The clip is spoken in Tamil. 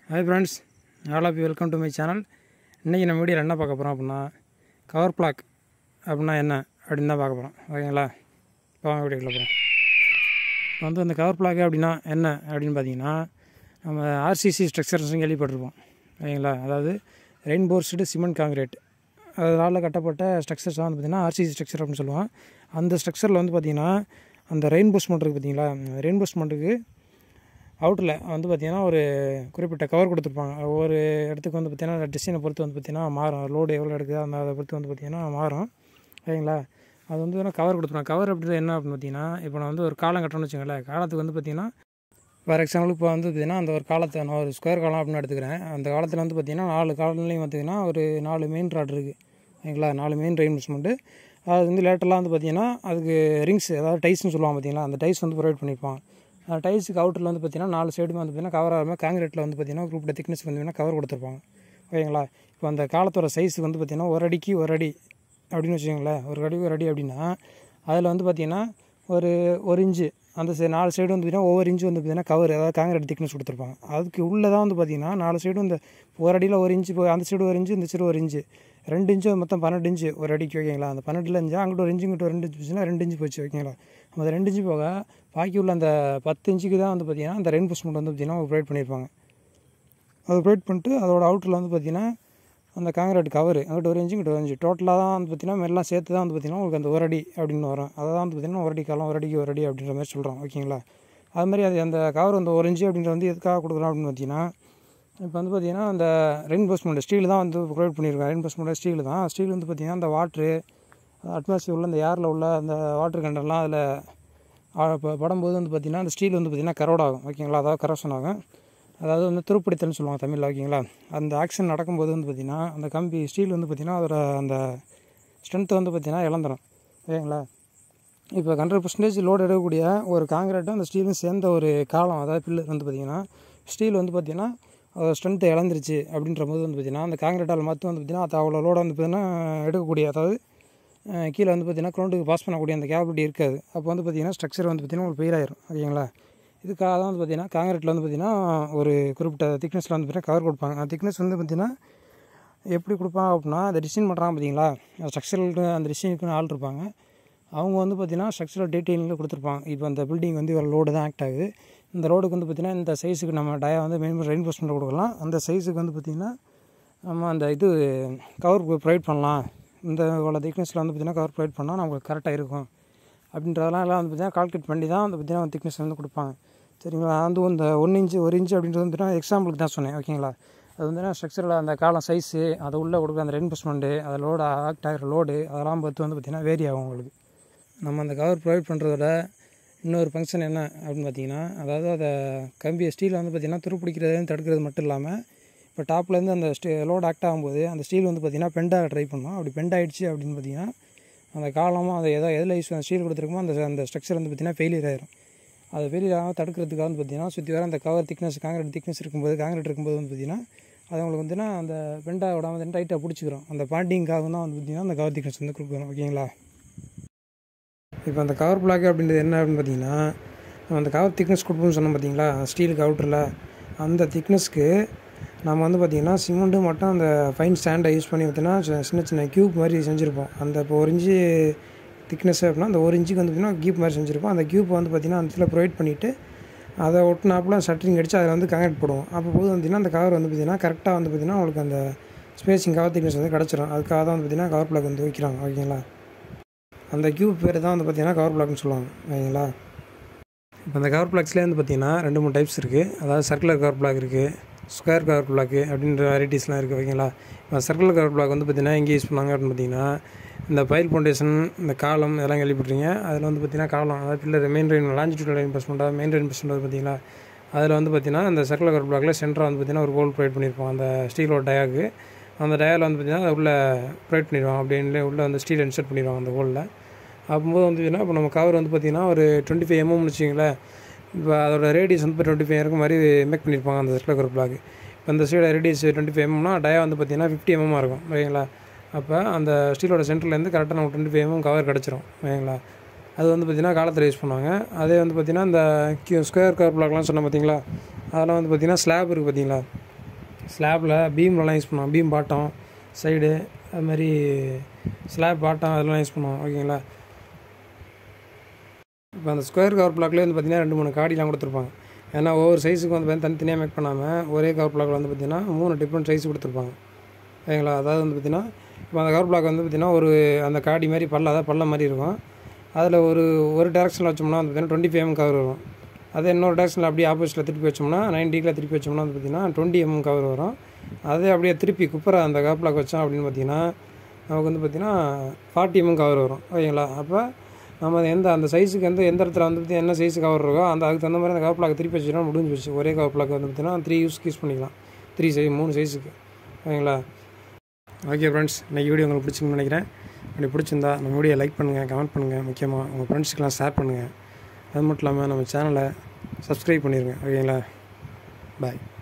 hi friends all of you welcome to my channel இன்றைக்கி நம்ம வீடியோவில் என்ன பார்க்க போகிறோம் அப்படின்னா கவர் பிளாக் அப்படின்னா என்ன அப்படின்னு தான் பார்க்க போகிறோம் ஓகேங்களா இப்போ வாங்க வீடியோக்குள்ள போகிறோம் இப்போ வந்து அந்த கவர் பிளாக் அப்படின்னா என்ன அப்படின்னு பார்த்தீங்கன்னா நம்ம ஆர்சிசி ஸ்ட்ரக்சர்ஸும் கேள்விப்பட்டிருப்போம் ஓகேங்களா அதாவது ரெயின்போர்ஸ்டு சிமெண்ட் காங்கிரீட் அதனால் கட்டப்பட்ட ஸ்ட்ரக்சர்ஸ் வந்து பார்த்திங்கன்னா ஆர்சிசி ஸ்ட்ரக்சர் அப்படின்னு சொல்லுவோம் அந்த ஸ்ட்ரக்சரில் வந்து பார்த்திங்கன்னா அந்த ரெயின்போஸ்மெண்ட் இருக்குது பார்த்தீங்களா ரெயின்போஸ்மெண்ட்டுக்கு அவுட்டில் வந்து பார்த்திங்கன்னா ஒரு குறிப்பிட்ட கவர் கொடுத்துருப்பாங்க ஒவ்வொரு இடத்துக்கு வந்து பார்த்திங்கன்னா டிசைனை பொறுத்து வந்து பார்த்திங்கன்னா மாறும் லோடு எவ்வளோ எடுக்குது அந்த அதை பொறுத்து வந்து பார்த்திங்கன்னா மாறும் சரிங்களா அது வந்து வேணால் கவர் கொடுத்துருவாங்க கவர் அப்படின்றது என்ன அப்படின்னு பார்த்தீங்கன்னா இப்போ நான் வந்து ஒரு காலம் கட்டணும்னு வச்சுக்கோங்களேன் காலத்துக்கு வந்து பார்த்திங்கன்னா ஃபார் எக்ஸாம்பிள் இப்போ வந்து பார்த்திங்கன்னா அந்த ஒரு காலத்தை நான் ஒரு ஸ்கொயர் காலம் அப்படின்னு எடுத்துக்கிறேன் அந்த காலத்தில் வந்து பார்த்திங்கன்னா நாலு காலத்துலேயும் பார்த்திங்கன்னா ஒரு நாலு மெயின் ராட் இருக்குது ஓகேங்களா நாலு மெயின் ரெயின்வெஸ்ட்மெண்ட்டு அது வந்து லேட்டர்லாம் வந்து பார்த்திங்கன்னா அதுக்கு ரிங்ஸ் அதாவது டைஸ்னு சொல்லுவாங்க பார்த்தீங்களா அந்த டைஸ் வந்து ப்ரொவைட் பண்ணியிருப்பாங்க அந்த டைஸுக்கு அவுட்டரில் வந்து பார்த்திங்கன்னா நாலு சைடுமே வந்து பார்த்திங்கன்னா கவர் ஆகாமல் காங்கிரீட்டில் வந்து பார்த்திங்கன்னா குறிப்பிட்ட திக்னஸ் வந்து பார்த்திங்கன்னா கவர் கொடுத்துருப்பாங்க ஓகேங்களா இப்போ அந்த காலத்தோட சைஸ் வந்து பார்த்திங்கன்னா ஒரு அடிக்கு ஒரு அடி அப்படின்னு வச்சுக்கோங்களேன் ஒரு அடி ஒரு அடி அப்படின்னா அதில் வந்து பார்த்திங்கன்னா ஒரு ஒரு இன்ச்சு அந்த சை நாலு சைடு வந்து பார்த்திங்கன்னா ஒவ்வொரு இன்ச்சு வந்து பார்த்திங்கன்னா கவர் அதாவது காங்கிரீட் திக்னஸ் கொடுத்துருப்பாங்க அதுக்கு உள்ளே தான் வந்து பார்த்திங்கன்னா நாலு சைடும் இந்த ஒரு அடியில் ஒரு இன்ச்சு இப்போ அந்த சைடு ஒரு இன்ச்சு இந்த சைடு ஒரு இன்ச்சு ரெண்டு இன்ச்சு மொத்தம் பன்னெண்டு இன்ச்சு ஒரு அடிக்கு ஓகேங்களா அந்த பன்னெண்டில் இன்ச்சு அங்கிட்ட ஒரு இன்ச்சு இங்கிட்ட ஒரு ரெண்டு இன்ச்சு போச்சுன்னா ரெண்டு இன்ச்சு போச்சு ஓகேங்களா அந்த ரெண்டு இன்ச்சு போக பாக்கி உள்ள அந்த பத்து இன்ச்சுக்கு தான் வந்து பார்த்திங்கன்னா அந்த ரெயின்போஸ்மெண்ட் வந்து பார்த்திங்கன்னா ப்ரொவைட் பண்ணியிருப்பாங்க அது ப்ரொவைட் பண்ணிட்டு அதோட அவுட்டரில் வந்து பார்த்திங்கன்னா அந்த காங்கிரீட் கவர் அங்கிட்ட ஒரு இன்ச்சு இங்கிட்ட ஒரு இன்ச்சு டோட்டலாக தான் வந்து பார்த்திங்கன்னா எல்லாம் சேர்த்து தான் வந்து பார்த்திங்கன்னா உங்களுக்கு அந்த ஒரு அடி அப்படின்னு வரும் அதை தான் வந்து பார்த்திங்கன்னா ஒரு அடி காலம் ஒரு அடிக்கு ஒரு அடி அப்படின்ற மாதிரி சொல்கிறோம் ஓகேங்களா அது மாதிரி அது அந்த கவர் வந்து ஒரு இன்ச்சு அப்படின்ற வந்து எதுக்காக கொடுக்குறோம் அப்படின்னு பார்த்தீங்கன்னா இப்போ வந்து பார்த்திங்கன்னா அந்த ரெயின்போஸ்மெண்ட் ஸ்டீல் தான் வந்து ப்ரொவைட் பண்ணியிருக்கோம் ரெயின்போஸ்மெண்ட் ஸ்டீல் தான் ஸ்டீல் வந்து பார்த்திங்கன்னா அந்த வாட்ரு அட்மாஸ்பியர் உள்ள அந்த ஏரில் உள்ள அந்த வாட்டர் கண்டெல்லாம் அதில் இப்போ படும்போது வந்து பார்த்திங்கன்னா அந்த ஸ்டீல் வந்து பார்த்திங்கன்னா கரோட் ஆகும் ஓகேங்களா அதாவது கரோஷன் ஆகும் அதாவது வந்து துருப்பிடித்தல்னு சொல்லுவாங்க தமிழில் ஓகேங்களா அந்த ஆக்ஷன் நடக்கும்போது வந்து பார்த்திங்கன்னா அந்த கம்பி ஸ்டீல் வந்து பார்த்திங்கன்னா அதோட அந்த ஸ்ட்ரென்த்தை வந்து பார்த்திங்கன்னா இழந்துடும் ஓகேங்களா இப்போ ஹண்ட்ரட் பர்சன்டேஜ் லோடு எடுக்கக்கூடிய ஒரு காங்கிரீட்டும் அந்த ஸ்டீலும் சேர்ந்த ஒரு காலம் அதாவது பில்லர் வந்து பார்த்திங்கன்னா ஸ்டீல் வந்து பார்த்திங்கன்னா ஸ்ட்ரென்த்தை இழந்துருச்சு அப்படின்ற போது வந்து பார்த்திங்கன்னா அந்த காங்கிரீட்டால் மட்டும் வந்து பார்த்திங்கன்னா அது அவ்வளோ லோடு வந்து பார்த்திங்கன்னா எடுக்கக்கூடிய அதாவது கீழே வந்து பார்த்திங்கன்னா க்ரௌண்டுக்கு பாஸ் பண்ணக்கூடிய அந்த கேபிலிட்டி இருக்காது அப்போ வந்து பார்த்திங்கன்னா ஸ்ட்ரக்சர் வந்து பார்த்திங்கன்னா உங்களுக்கு ஃபெயில் ஆயிரும் ஓகேங்களா இதுக்காக தான் வந்து பார்த்திங்கன்னா காங்கிரீட்டில் வந்து பார்த்திங்கன்னா ஒரு குறிப்பிட்ட திக்னஸில் வந்து பார்த்திங்கன்னா கவர் கொடுப்பாங்க அந்த திக்னஸ் வந்து பார்த்திங்கன்னா எப்படி கொடுப்பாங்க அப்படின்னா அந்த டிசைன் பண்ணுறாங்க பார்த்தீங்களா ஸ்ட்ரக்சரல் அந்த டிசைனுக்குன்னு ஆள் இருப்பாங்க அவங்க வந்து பார்த்திங்கன்னா ஸ்ட்ரக்சரல் டீட்டெயிலில் கொடுத்துருப்பாங்க இப்போ அந்த பில்டிங் வந்து ஒரு லோடு தான் ஆக்ட் ஆகுது இந்த ரோடுக்கு வந்து பார்த்திங்கன்னா இந்த சைஸுக்கு நம்ம டயா வந்து மெயின் ரெயின்போஸ்மெண்ட் கொடுக்கலாம் அந்த சைஸுக்கு வந்து பார்த்திங்கன்னா நம்ம அந்த இது கவர் ப்ரொவைட் பண்ணலாம் இந்த இவ்வளோ திக்னஸில் வந்து பார்த்திங்கன்னா கவர் ப்ரொவைட் பண்ணால் நமக்கு கரெக்டாக இருக்கும் அப்படின்றதெல்லாம் எல்லாம் வந்து பார்த்திங்கன்னா கால்குலேட் பண்ணி தான் வந்து பார்த்திங்கன்னா திக்னஸ் வந்து கொடுப்பாங்க சரிங்களா அது இந்த ஒன் இன்ச்சு ஒரு இன்ச்சு அப்படின்றது வந்துட்டு எக்ஸாம்பிளுக்கு தான் சொன்னேன் ஓகேங்களா அது வந்து ஸ்ட்ரக்சரில் அந்த காலம் சைஸு அதை உள்ளே கொடுக்குற அந்த ரெயின்போஸ்மெண்ட்டு அதை லோடு ஆக்ட் ஆகிற லோடு அதெல்லாம் பார்த்து வந்து பார்த்திங்கன்னா வேரி ஆகும் உங்களுக்கு நம்ம அந்த கவர் ப்ரொவைட் பண்ணுறதோட இன்னொரு ஃபங்க்ஷன் என்ன அப்படின்னு பார்த்தீங்கன்னா அதாவது அதை கம்பி ஸ்டீல் வந்து பார்த்திங்கன்னா துருப்பிடிக்கிறதையும் தடுக்கிறது மட்டும் இல்லாமல் இப்போ டாப்லேருந்து அந்த ஸ்டீ லோட் ஆக்ட் ஆகும்போது அந்த ஸ்டீல் வந்து பார்த்திங்கன்னா பெண்டாக ட்ரை பண்ணோம் அப்படி பெண்ட் ஆகிடுச்சு அப்படின்னு பார்த்தீங்கன்னா அந்த காலமும் அதை எதோ எதில் யூஸ் ஸ்டீல் கொடுத்துருக்கோமோ அந்த அந்த ஸ்ட்ரக்சர் வந்து பார்த்திங்கன்னா ஃபெயிலியர் ஆயிரும் அது ஃபெயிலியர் ஆகாமல் தடுக்கிறதுக்காக வந்து பார்த்திங்கன்னா சுற்றி வர அந்த கவர் திக்னஸ் காங்கிரீட் திக்னஸ் இருக்கும்போது காங்கிரீட் இருக்கும்போது வந்து பார்த்திங்கன்னா அது உங்களுக்கு வந்துன்னா அந்த பெண்டாக விடாமல் வந்து டைட்டாக பிடிச்சிக்கிறோம் அந்த பாண்டிங்காக தான் வந்து பார்த்திங்கன்னா அந்த கவர் திக்னஸ் வந்து கொடுக்குறோம் ஓகேங்களா இப்போ அந்த கவர் பிளாக் அப்படின்றது என்ன அப்படின்னு பார்த்தீங்கன்னா நம்ம அந்த கவர் திக்னஸ் கொடுப்போம்னு சொன்னோம் பார்த்தீங்களா ஸ்டீலுக்கு அவுட்டரில் அந்த திக்னஸ்க்கு நம்ம வந்து பார்த்திங்கன்னா சிமெண்ட்டு மட்டும் அந்த ஃபைன் ஸ்டாண்டை யூஸ் பண்ணி பார்த்தீங்கன்னா சின்ன சின்ன க்யூப் மாதிரி செஞ்சுருப்போம் அந்த இப்போ ஒரு இன்ச்சு திக்னஸ் அப்படின்னா அந்த ஒரு இன்ச்சுக்கு வந்து பார்த்திங்கன்னா க்யூப் மாதிரி செஞ்சுருப்போம் அந்த க்யூப் வந்து பார்த்திங்கன்னா அந்த இடத்துல ப்ரொவைட் பண்ணிவிட்டு அதை ஒட்டினாப்புல ஷட்டரிங் அடித்து அதில் வந்து காங்கிரீட் போடுவோம் அப்போ போது பார்த்திங்கன்னா அந்த கவர் வந்து பார்த்திங்கன்னா கரெக்டாக வந்து பார்த்திங்கன்னா உங்களுக்கு அந்த ஸ்பேஸிங் கவர் திக்னஸ் வந்து கிடச்சிரும் அதுக்காக தான் வந்து பார்த்திங்கன்னா கவர் பிளாக் வந்து வைக்கிறாங்க ஓகேங்களா அந்த க்யூப் பேர் தான் வந்து பார்த்திங்கன்னா கவர் பிளாக்னு சொல்லுவாங்க ஓகேங்களா இப்போ அந்த கவர் பிளாக்ஸ்லேயே வந்து பார்த்திங்கன்னா ரெண்டு மூணு டைப்ஸ் இருக்குது அதாவது சர்க்குலர் கவர் பிளாக் இருக்குது ஸ்கொயர் கவர் பிளாக்கு அப்படின்ற வெரைட்டிஸ்லாம் இருக்குது ஓகேங்களா இப்போ சர்க்குலர் கவர் பிளாக் வந்து பார்த்திங்கன்னா எங்கே யூஸ் பண்ணாங்க அப்படின்னு பார்த்தீங்கன்னா இந்த பைல் ஃபவுண்டேஷன் இந்த காலம் இதெல்லாம் கேள்விப்பட்டிருங்க அதில் வந்து பார்த்திங்கன்னா காலம் அதாவது பில்லர் மெயின் ரெயின் லாஞ்சிடியூட் இன்வெஸ்ட்மெண்ட்டாக மெயின் ரெயின் இன்வெஸ்ட்மெண்ட் பார்த்தீங்களா அதில் வந்து பார்த்திங்கன்னா இந்த சர்க்குலர் கவர் பிளாக்கில் சென்டராக வந்து பார்த்திங்கன்னா ஒரு ஹோல் ப்ரொவைட் பண்ணியிருப்போம் அந்த ஸ்டீலோட டயாக்கு அந்த டயாவில் வந்து பார்த்திங்கன்னா உள்ள ப்ரொவைட் பண்ணிடுவாங்க அப்படின்னு உள்ளே வந்து ஸ்டீல் இன்சர்ட் பண்ணிடுவாங்க அந்த ஹோலில் அப்போது வந்து என்ன இப்போ நம்ம கவர் வந்து பார்த்திங்கன்னா ஒரு டுவெண்ட்டி ஃபைவ் எம்எம்னு வச்சிங்களேன் இப்போ அதோட ரேடியஸ் வந்து இப்போ டுவெண்ட்டி ஃபைவ் இருக்கும் மாதிரி மேக் பண்ணியிருப்பாங்க அந்த சர்க்குலர் கவர் பிளாக் இப்போ இந்த சைடு ரேடியஸ் டுவெண்ட்டி ஃபைவ் எம்எம்னா டயா வந்து பார்த்திங்கன்னா ஃபிஃப்டி எம்எம்மாக இருக்கும் ஓகேங்களா அப்போ அந்த ஸ்டீலோட சென்டர்லேருந்து கரெக்டாக நமக்கு டுவெண்ட்டி ஃபைவ் எம்எம் கவர் கிடச்சிரும் ஓகேங்களா அது வந்து பார்த்திங்கன்னா காலத்தில் யூஸ் பண்ணுவாங்க அதே வந்து பார்த்திங்கன்னா இந்த கியூ ஸ்கொயர் கவர் பிளாக்லாம் சொன்னேன் பார்த்தீங்களா அதெல்லாம் வந்து பார்த்திங்கன்னா ஸ்லாப் இருக்குது பார்த்தீங்களா ஸ்லாப்பில் பீம்லலாம் யூஸ் பண்ணுவோம் பீம் பாட்டம் சைடு அது மாதிரி ஸ்லாப் பாட்டம் அதெல்லாம் யூஸ் பண்ணுவோம் ஓகேங்களா இப்போ அந்த ஸ்கொயர் கவர் பிளாக்லேயே வந்து பார்த்திங்கன்னா ரெண்டு மூணு காடிலாம் கொடுத்துருப்பாங்க ஏன்னா ஒவ்வொரு சைஸுக்கு வந்து பார்த்தீங்கன்னா தனித்தனியாக மேக் பண்ணாமல் ஒரே கவர் பிளாக்ல வந்து பார்த்திங்கன்னா மூணு டிஃப்ரெண்ட் சைஸ் கொடுத்துருப்பாங்க ஓகேங்களா அதாவது வந்து பார்த்திங்கன்னா இப்போ அந்த கவர் பிளாக் வந்து பார்த்திங்கன்னா ஒரு அந்த காடி மாதிரி பல்ல அதாவது பல்ல மாதிரி இருக்கும் அதில் ஒரு ஒரு டேரக்ஷனில் வச்சோம்னா வந்து பார்த்திங்கன்னா டுவெண்ட்டி ஃபைவ் எம் கவர் வரும் அதே இன்னொரு டேரக்ஷனில் அப்படியே ஆப்போசிட்டில் திருப்பி வச்சோம்னா நைன் டிகிரியில் திருப்பி வச்சோம்னா வந்து பார்த்திங்கன்னா டுவெண்ட்டி எம்எம் கவர் வரும் அதே அப்படியே திருப்பி குப்பரை அந்த கவர் பிளாக் வச்சோம் அப்படின்னு பார்த்திங்கன்னா நமக்கு வந்து பார்த்திங்கன்னா ஃபார்ட்டி எம்எம் கவர் வரும் ஓகேங்களா அப்போ நம்ம அது எந்த அந்த சைஸுக்கு எந்த எந்த இடத்துல வந்து பார்த்திங்கன்னா என்ன சைஸ் கவர் இருக்கோ அந்த அதுக்கு தகுந்த மாதிரி அந்த கவர் பிளாக் திருப்பி வச்சுட்டோம்னா முடிஞ்சு போச்சு ஒரே கவர் பிளாக் வந்து பார்த்திங்கன்னா த்ரீ யூஸ்க்கு யூஸ் பண்ணிக்கலாம் த்ரீ சைஸ் மூணு சைஸுக்கு ஓகேங்களா ஓகே ஃப்ரெண்ட்ஸ் இன்றைக்கி வீடியோ உங்களுக்கு பிடிச்சிங்கன்னு நினைக்கிறேன் அப்படி பிடிச்சிருந்தா நம்ம வீடியோ லைக் பண்ணுங்கள் கமெண்ட் பண்ணுங்கள் முக்கியமாக உங்கள் ஃப்ரெண்ட்ஸுக்கெலாம் ஷேர் பண்ணுங்கள் அது மட்டும் இல்லாமல் நம்ம சேனலை சப்ஸ்கிரைப் பண்ணிடுங்க ஓகேங்களா பாய்